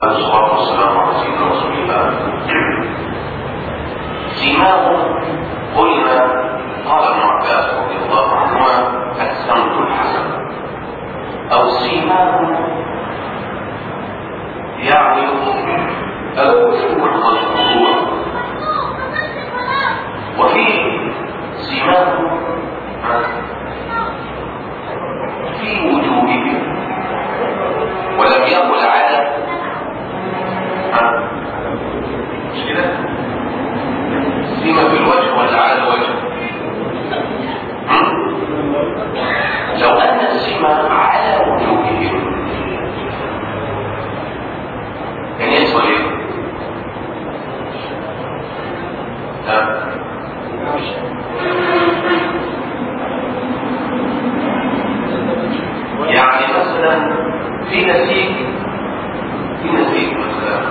والصلاة والسلام على سيدنا رسول الله سيماهم قلنا قال ابن عباس رضي الله عنهما السمت الحسن أو سيماهم يعني الخشوع والخضوع وفي سيماهم في وجوههم ولم يقل على مش كده سيما في الوجه ولا على الوجه لو ان السيما على وجوههم كان يحصل ايه ها يعني مثلا في نسيج في نسيج مثلا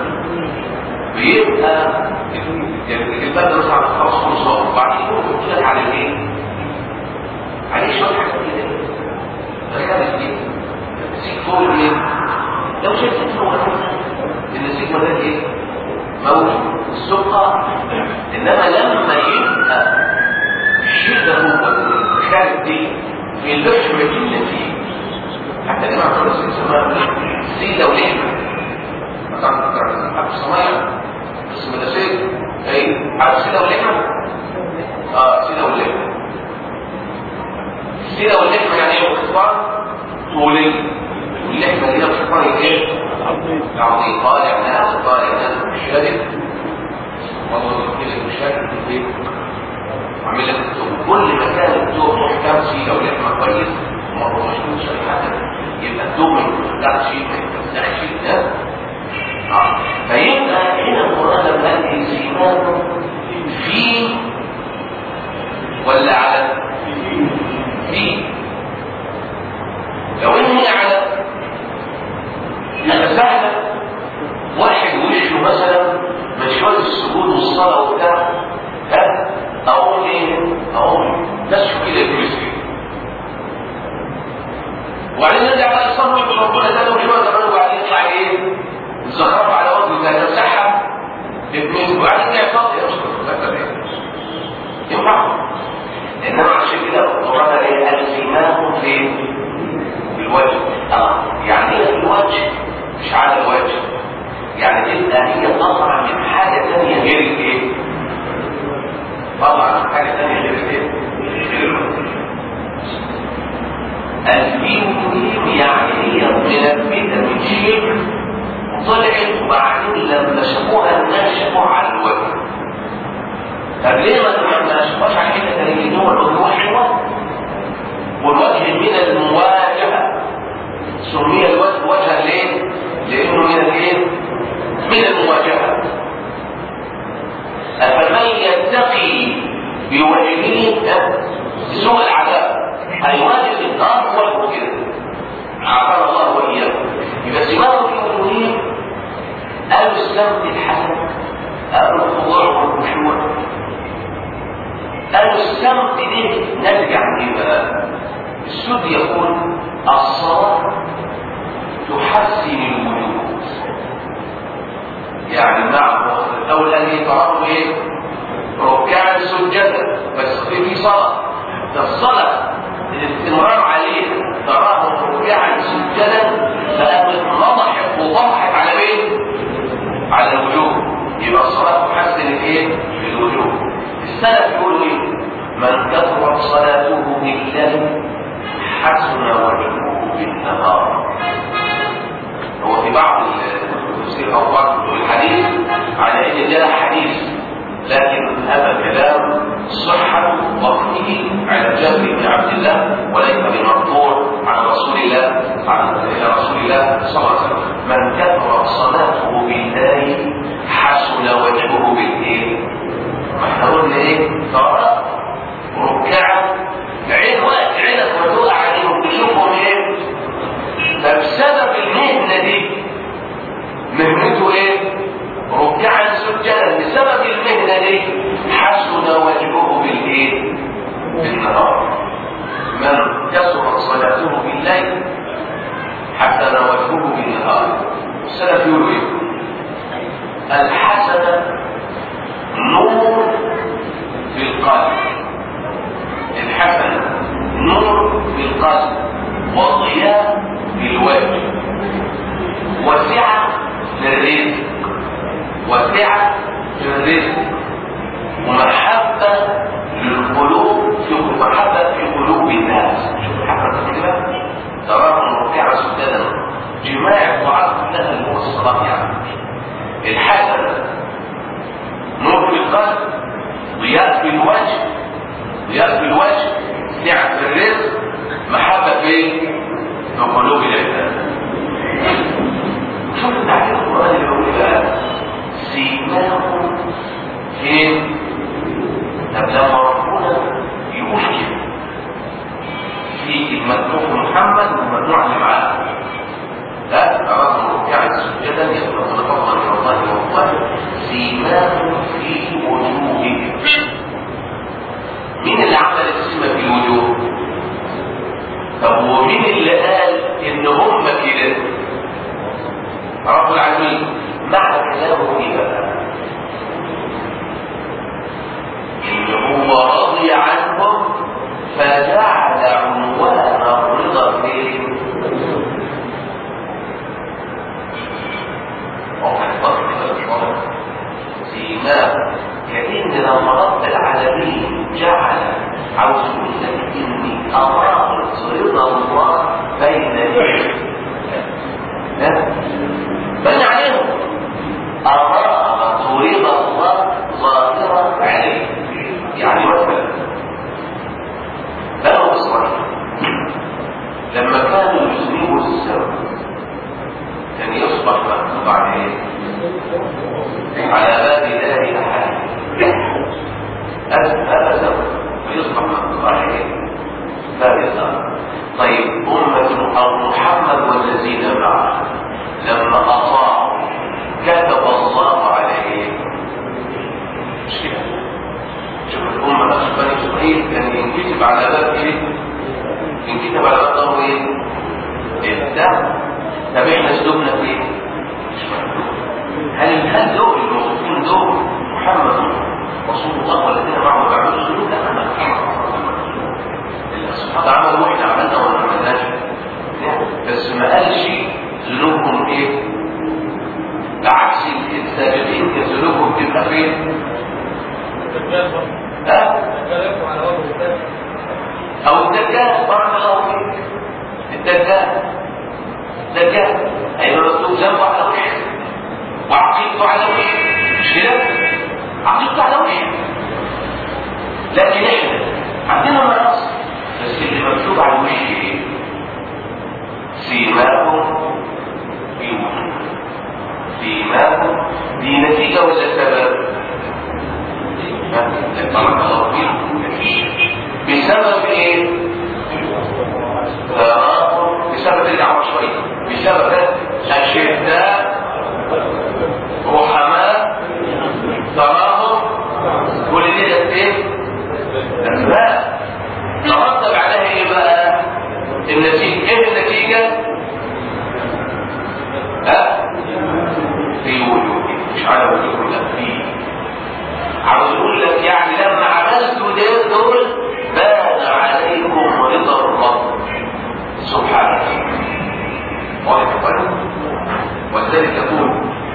بيبقى البدن مثلا خلاص خلصان وبعدين يقول لك على الايه؟ عليه شويه حاجات كده ركبت دي نسيج فوق الايه؟ لو شفت فوق النسيج ده ايه؟ موجود السكر انما لما يبقى شده خارج دي في لحمه النسيج حتى الإمام صلى الله عليه وسلم سيدة ولحمة مثلا عارف الصمايع اسم ده شيء اي عارف سيدة ولحمة اه سيدة ولحمة سيدة واللحمة يعني ايه باختصار طولية واللحمة دي باختصار ايه؟ عظيم طالع ناس طالع ناس مشارك والله كده مشارك في البيت عامل لك كل مكان الدور محكم سيدة ولحمة كويس مرة مش مش حاجة يبقى الدوم لا شيء لا شيء ده فيبقى هنا القرآن لما قال سيمان في ولا على في لو ان هي على يبقى سهلة واحد وشه مثلا مشوار السجود والصلاة وبتاع ها اقول ايه اقول نشف كده كرسي وبعدين نرجع بقى نصلي يقول ربنا زاد وشويه كمان وبعدين يطلع ايه؟ الزخرفه على وجهه ده تمسحها الاثنين وبعدين يرجع يصلي يصلي ينفع انما عشان كده القران ايه؟ الزمام في الوجه اه يعني ايه في الوجه مش على الوجه يعني تبقى هي طالعه من حاجه ثانيه غير الايه؟ طالعه من حاجه ثانيه غير الايه؟ غير الوجه الفيوم يعني هي ملبسه من شيء طلعت وبعدين لما شافوها الناس شافوها على الوجه طب ليه ما ما شافوهاش على حته ثانيه ان هو الوجه حلوه والوجه من المواجهه سمي الوجه وجها ليه؟ لانه من الايه؟ من المواجهه فمن يتقي بوجهه سوء العذاب هيواجه النار هو كده عافانا الله واياكم يبقى سماه في وجوههم قالوا السمت الحسن قالوا الخضوع والخشوع قالوا السمت دي نرجع عن بقى السود يقول الصلاة تحسن الوجود يعني مع الأول أن يتعرضوا إيه؟ ركعا سجدا بس في صلاة ده الصلاة الاستمرار عليه تراهم ركعا سجدا فقامت نضحت وضحت على مين؟ على الوجوه يبقى الصلاة تحسن الايه؟ الوجوه السلف يقولوا ايه؟ من كثرت صلاته بالليل حسن وجهه بالنهار هو في بعض التفسير او بعض الحديث على ان ده حديث لكن هذا كلام صحة وقته على جابر بن عبد الله وليس بمرفوع عن رسول الله عن إلى رسول الله صلى الله عليه وسلم من كثرت صلاته بالله حسن وجهه بالايه؟ ما احنا قلنا ايه؟ ترى ركعا عين وقت عينك مدوقة عليهم تشوفهم ايه؟ فبسبب المهنة دي مهنته ايه؟ ركعا سجدا بسبب المهنه دي حسن وجهه بالايه؟ بالنهار من كثرت صلاته بالليل حسن وجهه بالنهار السلف يقولوا ايه؟ الحسنة نور في القلب الحسنة نور في القلب وضياء في الوجه وسعة للرزق وسعة للرزق ومحبة للقلوب في محبة في قلوب الناس شوف حتى كده تراهم ركعا سجدا جماع الطاعات كلها الموصلات يعني الحسنة نور في القلب ضياء في الوجه ضياء في الوجه سعة في الرزق محبة في في قلوب العباد شوف التعبير القرآني اللي بيقول بقى سيماهم فين؟ طب لما ربنا يقول كده في الممدوح محمد والممدوح اللي معاه لا أراهم ركعا سجدا يطلبون فضلا من الله ورضوانه سيماهم في وجوههم مين اللي عمل السمة في الوجوه؟ طب ومين اللي قال ان هم كده؟ رب العالمين معنى كلامه ايه بقى؟ ان هو رضي عنهم فجعل عنوان الرضا فيهم سيماه كأن لما رب العالمين جعل عاوز يقول لك اني اراك رضا الله بين يديك بين عليهم اراك رضا الله ظاهرا عليه يعني مثلا بنو اسرائيل لما كانوا يذنبوا السبب كان يصبح مكتوب عليه على باب الله احد هذا سبب ويصبح مكتوب عليه باب الله طيب أمة محمد والذين معه لما أطاعوا كتب الله عليه مش كده شوف الأمة بني إسرائيل كان ينكتب على باب إيه؟ ينكتب على باب ضرب إيه؟ الدم طب إحنا سلوكنا في إيه؟ مش مكتوب هل هل دول الموصوفين دول محمد رسول الله والذين معه بيعملوا سلوك لا أنا الصحابة عملوا إحنا عملنا ولا ما عملناش بس ما قالش ذنوبهم إيه؟ بعكس السابقين كان ذنوبهم تبقى فين؟ ها؟ او الدجال بارك الله فيك الدجال دجال هيبقى مكتوب ذنبه على وشه وعقيدته على وشه مش كده؟ عقيدته على وشه لكن احنا عندنا مناصب بس اللي مكتوب على الوش ايه؟ سيماهم في وجوه سيماهم دي نتيجه ولا سبب؟ بارك الله فيكم بسبب ايه؟ بسبب الدعوة شوية بسبب الشدة رحماء تراهم كل دي ده ايه؟ لا ترتب عليها ايه بقى؟ النتيجة ايه النتيجة؟ ها؟ في وجوه مش على وجوه لا في عاوز يقول لك يعني لما عملتوا ده دول بان عليكم رضا الرب سبحانه واضح ولذلك يقول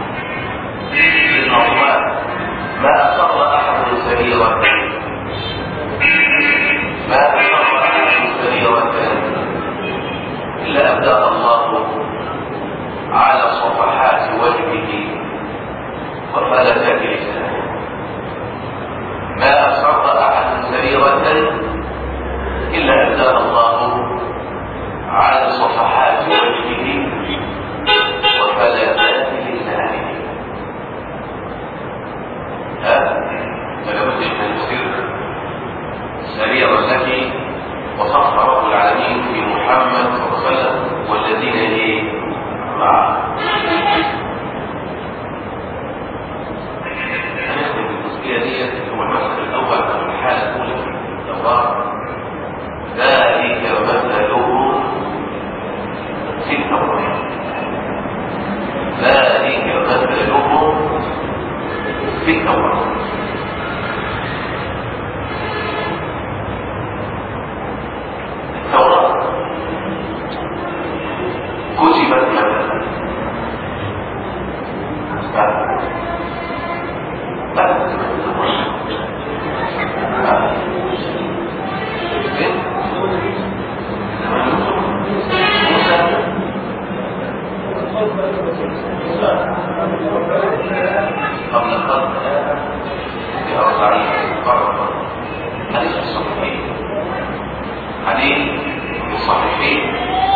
للأطفال ما أسر أحد سريرة ما أسر أحد سريرة إلا أبدأ الله على صفحات وجهه وفلتات لسانه ما أسر أحد سريرة في التوراة التوراة كتبت مثلا قبل الخلق في أربعين فرقا حديث الصحيحين حديث الصحيحين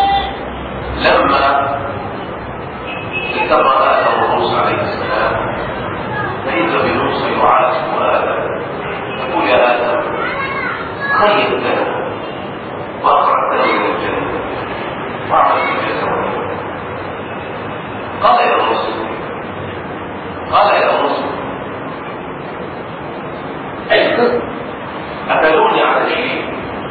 لما التقى آدم وموسى عليه السلام فإذا بموسى يعاتب آدم يقول يا آدم خير لنا وأخرجتني من الجنة وأعمل في الجنة قال يا موسى قال يا موسى أتلوني على شيء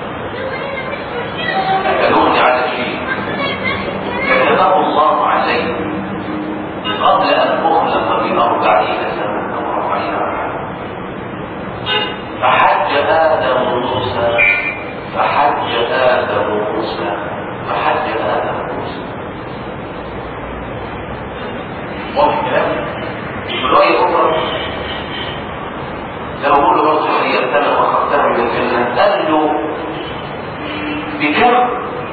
أتلوني على شيء كتبه الله علي قبل أن أخلق بأربعين سنة أو أربعين عاما فحج آدم موسى فحج آدم موسى فحج آدم موسى واضح الكلام؟ برواية أخرى لو أقول له برضه هي السنة وأخذتها من الجنة قال له بكم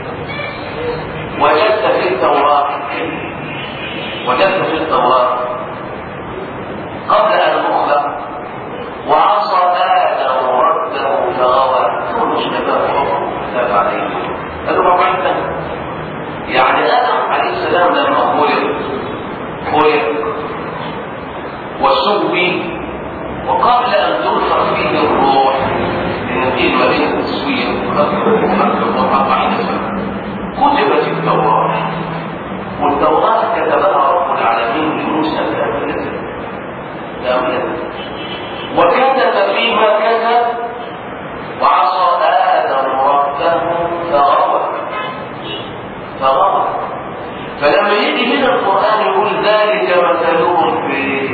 وجدت في التوراة وجدت في التوراة قبل أن أخلق وعصى آدم ربه فغوى ثم مش نباه تاب عليه قال له 40 سنة يعني آدم عليه السلام لما خلق خلق وسوي وقبل أن تنفخ فيه الروح لنقيل ما بين التصوير وخلق 40 سنة كتبت التوراة والتوراة كتبها رب العالمين لموسى كاملة كاملة وكتب فيما كتب وعصى آدم ربه فغوى فغوى فلما يجي هنا القرآن يقول ذلك مثلهم في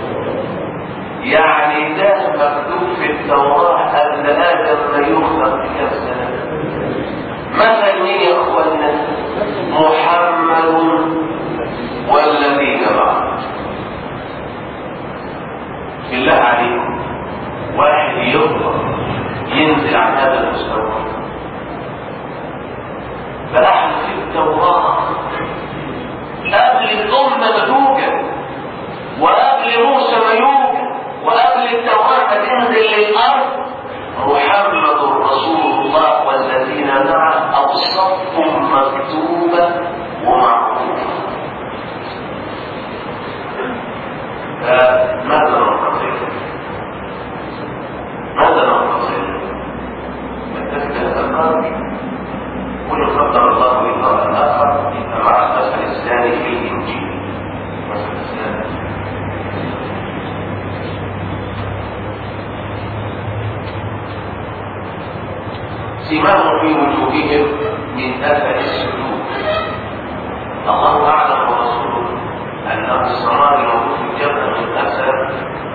يعني ده مكتوب في التوراة أن آدم لا يخلق بكم سنة مثل مين يا اخوانا محمد والذين معه بالله عليكم واحد يقدر ينزل عن هذا المستوى فنحن في التوراة قبل الأمة ما توجد وقبل موسى ما يوجد وقبل التوراة ما تنزل للأرض محمد رسول الله والذين معه أوصاف مكتوبة ومعروفة ماذا ننتظر؟ ماذا ننتظر؟ نتذكر القلب كل قدر الله لقاء الآخر مع المثل الثاني في الإنجيل المثل الثاني سماه في وجوههم من اثر السجود الله اعلم ورسوله ان الصلاه الموجود في الجبهه من اثر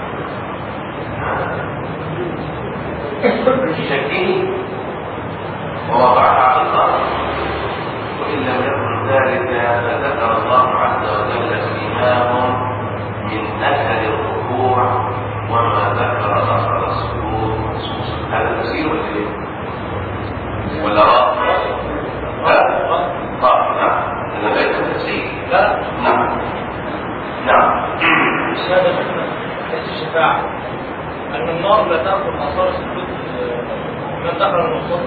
شكه ووضعها على الارض وان لم يكن ذلك فذكر الله عز وجل سماهم من اثر الركوع وما ذكر اثر السجود خصوصا هذا تفسير ولا ايه؟ ولا راء لا راء نعم انا ليس تفسير لا نعم نعم الشهادة حيث الشفاعة أن النار لا تأخذ آثار السجود من دخل المصطفى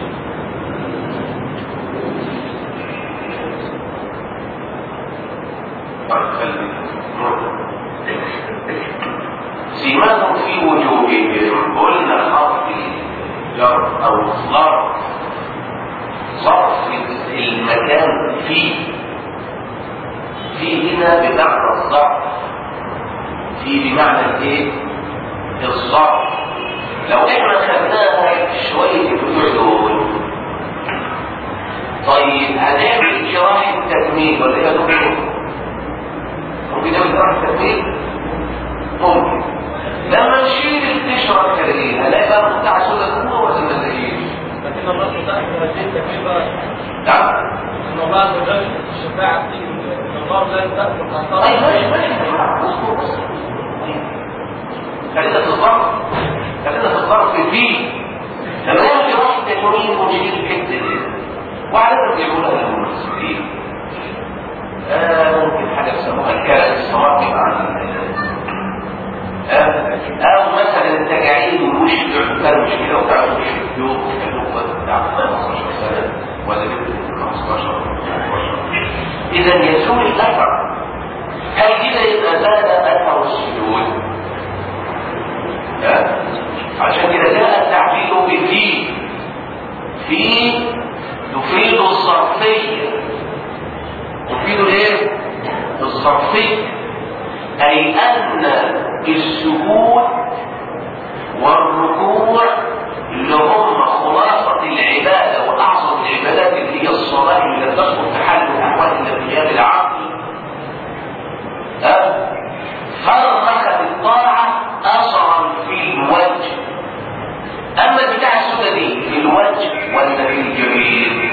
سيماهم في وجوههم قلنا حرف جر او ظرف ظرف المكان فيه في هنا بمعنى الظرف في بمعنى الايه الظرف لو احنا خدناها شويه البتوع دول طيب هنعمل شراح التكميل ولا ايه يا دكتور؟ ممكن نعمل شراح التكميل؟ ممكن لما نشيل القشره الخارجيه هنلاقي بقى بتاع سودا كله ولا ما نلاقيش؟ لكن الله متأكد هذه التكلفة نعم أن الله عز وجل الشفاعة في النار لا تأكل طيب ماشي أثارها ماشي اصبر بس خلينا في الظرف خلينا في الظرف فيه لما يمشي واحد تكوين ونشيل الحته دي وعادة بيقولها للمسلمين آه ممكن حاجه يسموها الكلام الصواب عن آه او مثلا التجاعيد والوش بتاع مشكله وبتاع وش اليوم بتاع 15 سنه ولا بنت 15 ولا 15 اذا يزول الاثر هل كده يبقى زاد اثر السجود؟ ها؟ عشان كده جاء التعبير بفي في تفيد الصرفية تفيد ايه؟ الصرفية أي أن السجود والركوع اللي هم خلاصة العبادة وأعظم العبادات اللي هي الصلاة اللي تدخل في حل الأحوال إلى غياب العقل ها؟ فرخت الطاعة أثرا في الوجه أما بتاع السنة دي في الوجه ولا في الجبين؟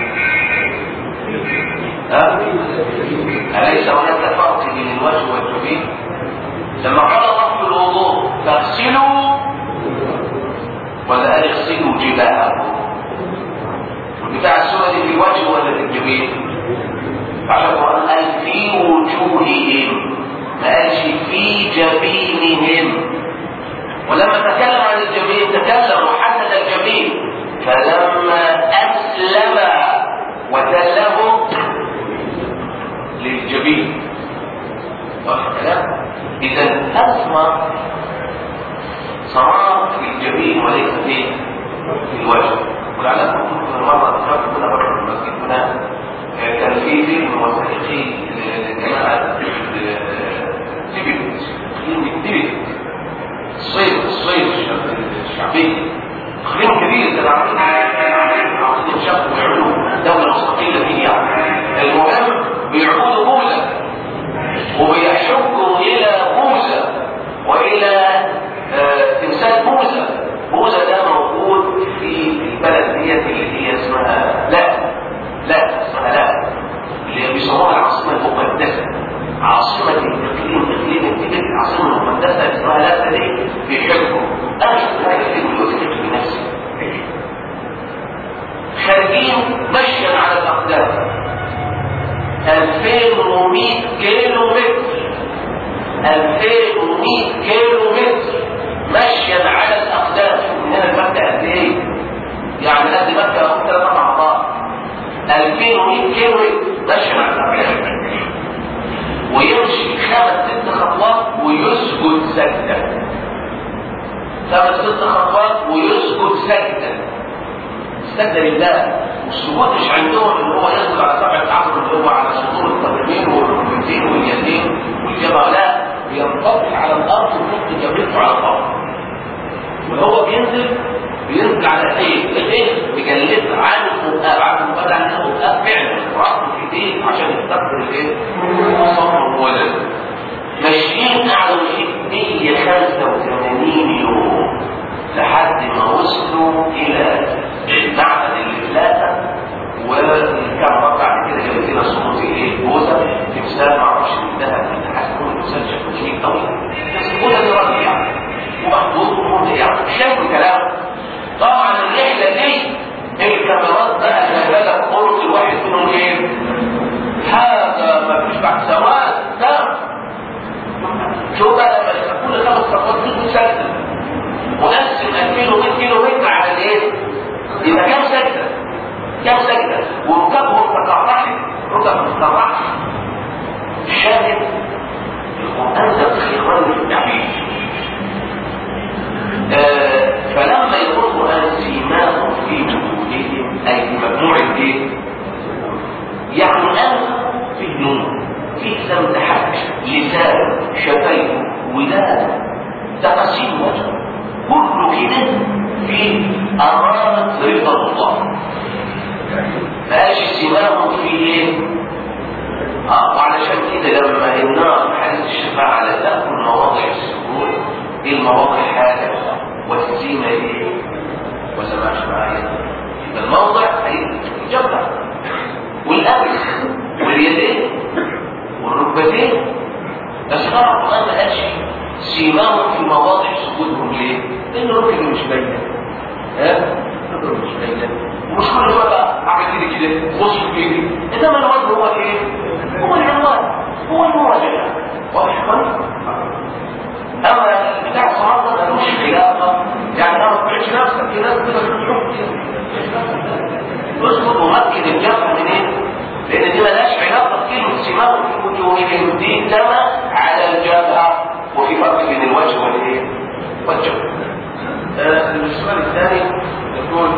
ها؟ أليس هناك فرق بين الوجه والجبين؟ لما قال الله في الوضوء فاغسلوا ولا قال اغسلوا جباهكم؟ بتاع السنة دي في الوجه ولا في الجبين؟ عشان القرآن قال في وجوههم ما قالش في جبينهم ولما تكلم عن الجبين تكلم وحدد الجبين فلما أسلم وتله للجبين واضح الكلام؟ إذا أثمر صار في الجبين وليس في في الوجه ولعلكم كنتم مرة ذكرت هنا بره المسجد هنا كان في فيلم وثائقي لجماعة تيبت كلمة تيبت الصيد الصيد الشعبي تقريبا كبير كان عاوزين ينشقوا ويعملوا دولة مستقلة فيه يعني المهم بيعبدوا بوذا وبيحشكوا إلى بوذا وإلى آه تمثال بوذا بوذا ده موجود في البلد ديت اللي هي اسمها لا لا اسمها لا اللي بيسموها العاصمة المقدسة عاصمة الإقليم إقليم التبت العاصمة المقدسة اسمها لا دي في حكم أنا شفت هذا الفيلم الوثيق بنفسي خارجين مشيا على الأقدام 2100 كيلو متر 2100 كيلو متر مشيا على الأقدام شوف من هنا لمكة قد إيه؟ يعني قد مكة أو ثلاث مع بعض 2100 كيلو مشي على الأقدام ويمشي خمس ست خطوات ويسجد سجدة خمس ست خطوات ويسجد سجدة سجدة لله والسجود مش عندهم ان هو يسجد على سبع العصر اللي هو على صدور القدمين والركبتين واليدين والجبهة لا بينطبق على الارض ويحط جبهته على الارض وهو بينزل بينزل على ايه؟ الايه؟ مجلد عن المقاب عن المقاب عن المقاب فعلا راسه في ايديه عشان يستقبل الايه؟ الصبر الولد ماشيين قعدوا في 185 يوم لحد ما وصلوا الى المعبد اللي ثلاثه والكاميرا بعد كده جابت لنا صوره ايه؟ بوزه تمثال ما اعرفش من ذهب من حاسس ان التمثال شكله شيك قوي بس البوزه دي راجل يعني ومحظوظ وممتع يعني مش شايف الكلام طبعا الرحله دي الكاميرات بقى شغاله قرط الواحد منهم ايه؟ هذا ما فيش بعد سواد تمام شوف بقى لما كل خمس خطوات تيجي سجده وقسم 2100 كيلو متر على الايه؟ يبقى كام سجده؟ كام سجده؟ وركبهم تقرحت ركب تقرحت شاهد القران ده اخواني في التعبير آه فلما يقول القران سيماهم في وجودهم اي في مجموع الايه؟ يعني انا في نور في سمتحات لسان شفايف ودان تقاسيم وجه كله كده في أمانة رضا الله ماشي سماهم في ايه؟ اه وعلشان كده لما النار حديث الشفاعة لا تأكل مواضع السجود ايه المواضع ولا ماشي معايا يبقى الموضع هيتجمع والأنف واليدين والركبتين بس طبعا القرآن ما قالش سيماهم في مواضع سجودهم ليه؟ لأن الركب مش باينة ها؟ الركب مش باينة ومش كل شوية بقى أعمل كده كده خش في ايدي إنما الوجه هو إيه؟ هو العنوان هو المواجهة واضح يا اما بتاع الصلاه ده ملوش علاقه يعني انا ما تبعدش نفسك في ناس كده بتحط اسكت ومكن الجرح منين؟ لان دي ملهاش علاقه بكلمه سماهم في وجوههم دي كما على الجبهه وفي فرق بين الوجه والايه؟ والجبهه. آه السؤال الثاني يقول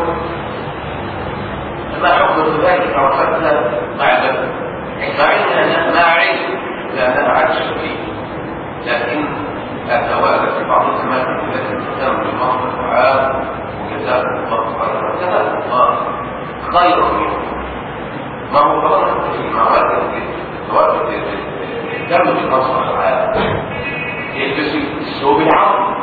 ما حكم ذلك عرفتنا مع البدن؟ مع علم مع علم لانها عكس فيه لكن التوالد في بعض الأماكن التي تهتم بالمرض الدعاء وجزاء الله خيرا جزاء الله خيرا منه ما هو طبعا في مواد مواد تهتم بالنصر الدعاء يلبس الثوب العام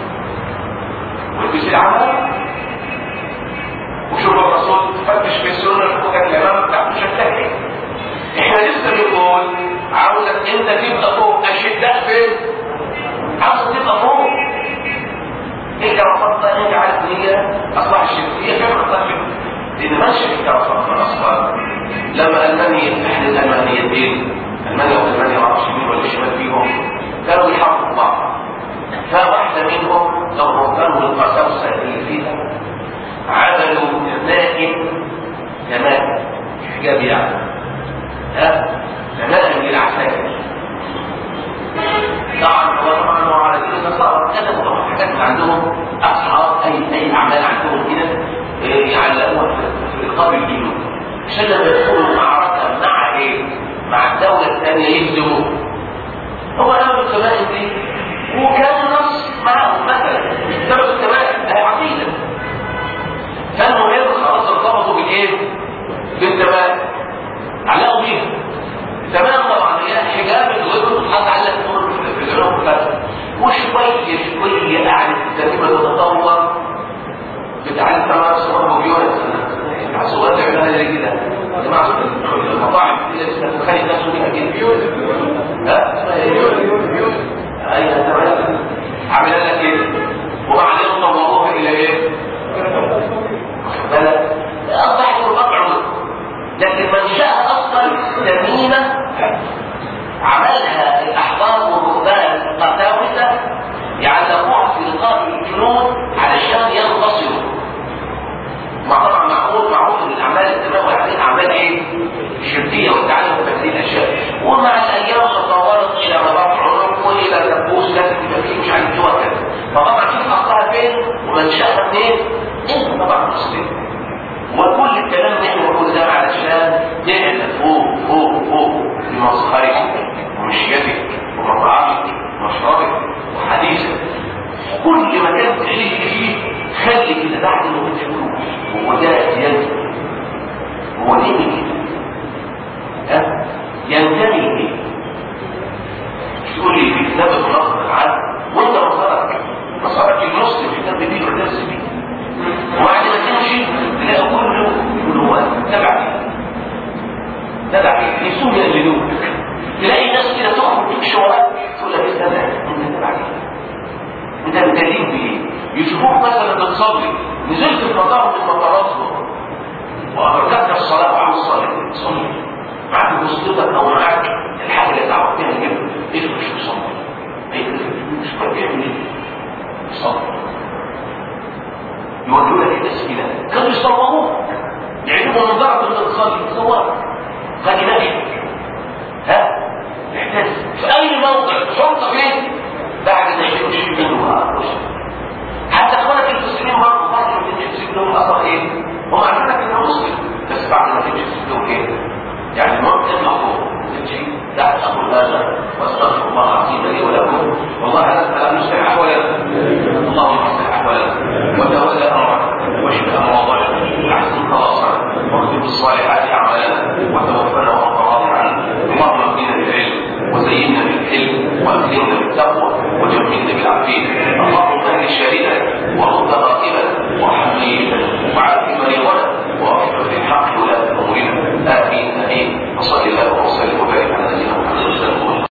ويلبس العمل وشوف الرسول فتش في السنه الحقوق الامام بتاعته شكلها احنا لسه بنقول عاوزك انت تبقى فوق الشداء فين؟ عاوز تبقى فوق انت رفضت انت عارف هي اصبح الشركيه كم اصبح لان ما الشركه رفضت اصلا لما المانيا احنا الالمانيتين المانيا والمانيا ما اعرفش مين ولا شمال فيهم كانوا بيحاربوا بعض فواحده منهم لو كانوا القساوسه اللي فيها عملوا نمائم نمائم حجاب يعني ها نمائم للعساكر طبعا هو طبعا هو على دين النصارى كتبوا طبعا حاجات عندهم اصحاب اي اي اعمال عندهم كده يعلقوها في رقاب الجنود عشان لما يدخلوا معركه مع ايه؟ مع الدوله الثانيه يهزموا هو عملوا الكبائر دي وكان النص معاهم مثلا سبب الكبائر هي عقيده فالمهم خلاص ارتبطوا بالايه؟ بالكبائر علقوا بيها تمام طبعا هي حجاب الغير حد علق في العلوم بس وشوية شوية قعدت الترجمة تتطور بتعلم طبعا صور مليون العصوات تعملها زي كده يا جماعة المطاعم كده لسه خالد نفسه بيها كده ها اسمها ايه؟ ايوه تمام عاملها لك كده وبعدين طوروها الى ايه؟ بالك اصبحت القطع لكن منشأها اصلا تميمه عملها الاحبار والرهبان قساوسه يعلقوها في رقاب الجنود علشان ينتصروا مع طبعا معقول معروف ان الاعمال التنوع هذه اعمال ايه؟ شركيه والتعلم وتكليل اشياء ومع الايام تطورت الى رباط عنق والى دبوس لازم تبقى فيه مش عارف ايه وكذا فطبعا شوف اصلها فين ومنشاها منين؟ انت طبعا مسلم وكل الكلام اللي احنا بنقول ده علشان نعمل فوق فوق فوق في مظهرك ومشيتك ومطعمك ومشربك وحديثك كل مكان تعيش فيه خلي كده بعد ما بتشوفه هو ده ينزل هو ليه كده؟ ها؟ ينتمي ليه؟ تقول لي في كتاب النصر العدل وانت مصارك مصارك المسلم كتاب بيه وتدرس بيه وبعد ما تمشي تلاقي كله يقول هو تبع ايه؟ تبع ايه؟ يسوم يقلدوك تلاقي ناس كده تخرج تمشي وراك تقول لك انت تبع انت تبع ايه؟ انت بتدين بايه؟ يشوفوك مثلا بتصلي نزلت في مطار من مطاراتهم وأدركتك الصلاة وعن الصلاة تصلي معاك مسجدك أو معاك